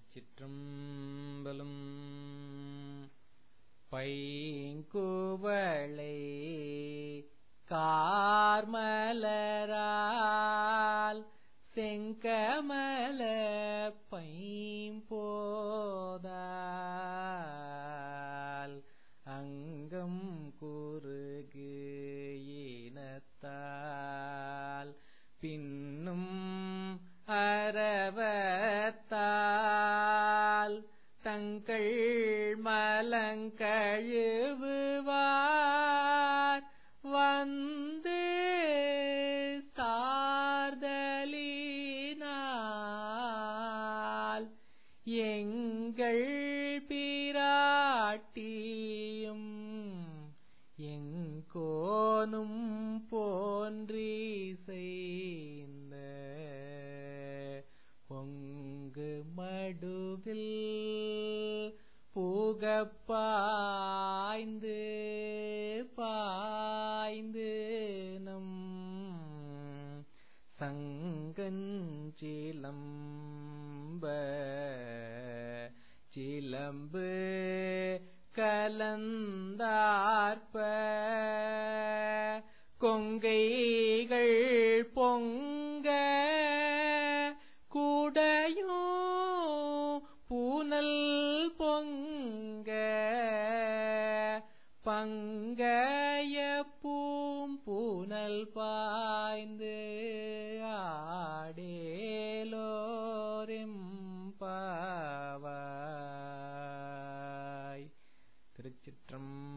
திருச்சிற்றம்பலம் பைங்குவளை கார்மலரால் செங்கமல பைம்போதால் அங்கம் குறுகு இனத்தால் பின்னும் அரவத்தால் தங்கள் மலங்கழுவுவார் வந்து சார்தலினால் எங்கள் பிராட்டியும் எங்கோனும் போன்றி செய்த பொங்கு மடுவில் பூகப்பாய்ந்து பாய்ந்து நம் சங்கஞ்சிலம்ப சிலம்பு கலந்தார்ப்ப கொங்கைகள் பொங்க கூடையோ பூனல் பொங்க பங்கைய பூம் பூனல் பாய்ந்து ஆடேலோரிம்பாவாய் திருச்சிற்றம்